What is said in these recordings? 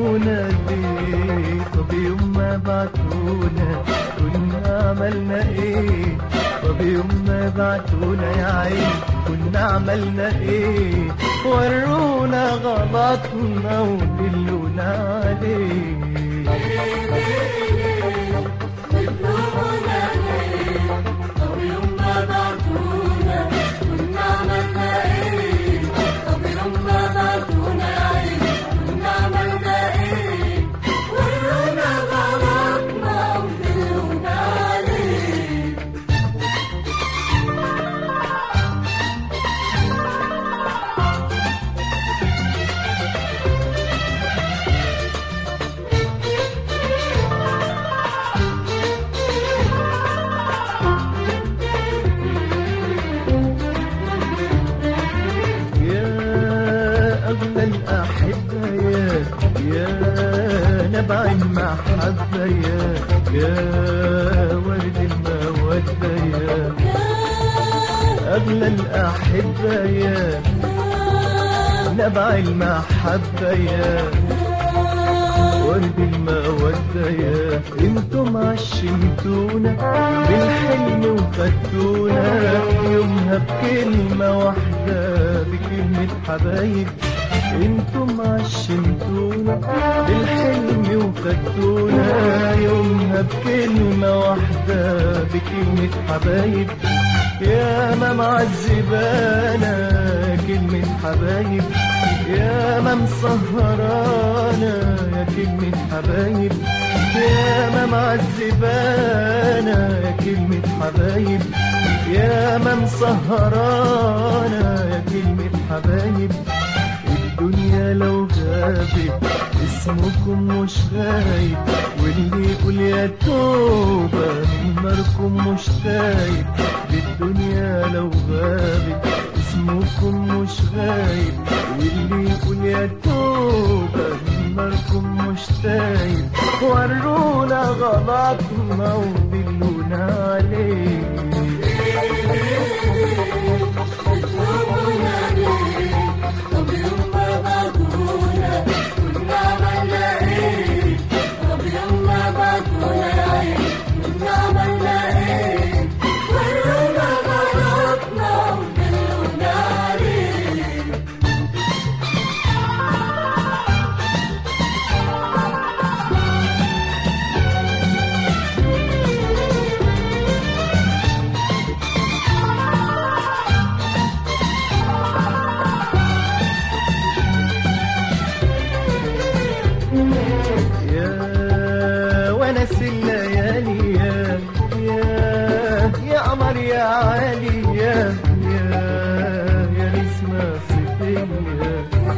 بعتونا ليه طب يوم ما بعتونا كنا عملنا ايه طب يوم ما بعتونا يا عين كنا عملنا ايه ورونا غلطنا ودلونا عليه يا أغلى الأحبة يا يا نبع المحبة يا يا ورد المودة يا أغلى الأحبة يا نبع المحبة يا ورد المودة يا انتم عشمتونا بالحلم وخدتونا يومها بكلمة واحدة بكلمة حبايب انتم عشمتونا بالحلم وخدتونا يومها بكلمة واحدة بكلمة حبايب يا ما معذبانا كلمة حبايب يا ما مسهرانا يا كلمة حبايب يا ما معذبانا يا كلمة حبايب يا ما مسهرانا يا كلمة حبايب الدنيا لو غابت اسمكم مش غايب واللي يقول يا توبة من ناركم مش تايب الدنيا لو غابت اسمكم مش غايب واللي يقول يا توبة من ناركم مش تايب ورونا غلطنا ودلونا عليه يا ونس الليالي يا يا يا قمر يا عالي يا يا يا نسمة صيفية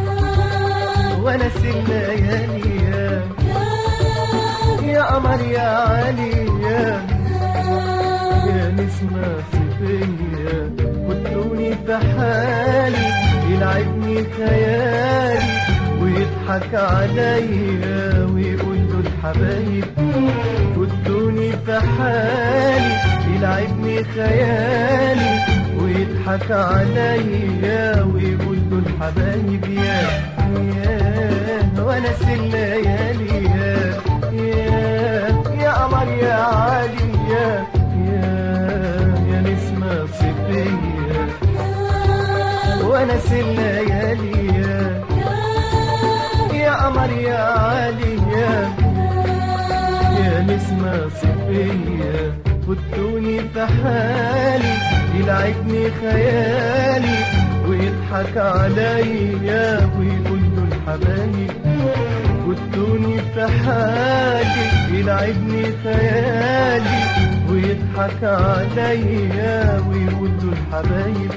ونس الليالي يا يا قمر يا عالي يا يا نسمة صيفية خدوني في حالي يلعبني خيالي ويضحك عليا ويقول دول حبايب خدوني في حالي يلعبني خيالي ويضحك عليا ويقول دول حبايب يا يا ونس الليالي يا يا يا قمر يا عالي يا يا يا نسمة صيفية ونس الليالي يا يا قمر يا عالي يا يا نسمة صيفية خدوني في حالي يلعبني خيالي ويضحك عليا ويقول دول حبايب خدوني في حالي يلعبني خيالي ويضحك عليا ويقول دول حبايب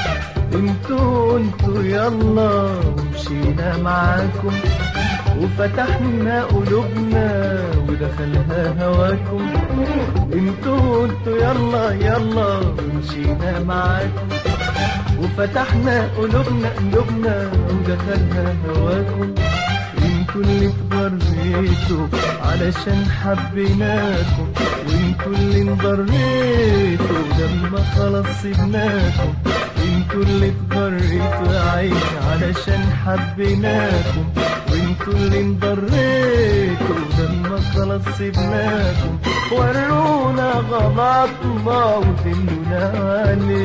انتوا انتوا يلا ومشينا معاكم وفتحنا قلوبنا ودخلها هواكم انتوا انتوا يلا يلا ومشينا معاكم وفتحنا قلوبنا قلوبنا ودخلها هواكم انتوا اللي اتبريتوا علشان حبيناكم وانتوا اللي انضريتوا لما خلاص سيبناكم انتوا اللي اتبريتوا يا عيني علشان حبيناكم وانتوا انتوا اللي انضريتوا لما خلاص سيبناكم ورونا غلطنا ودلونا عليه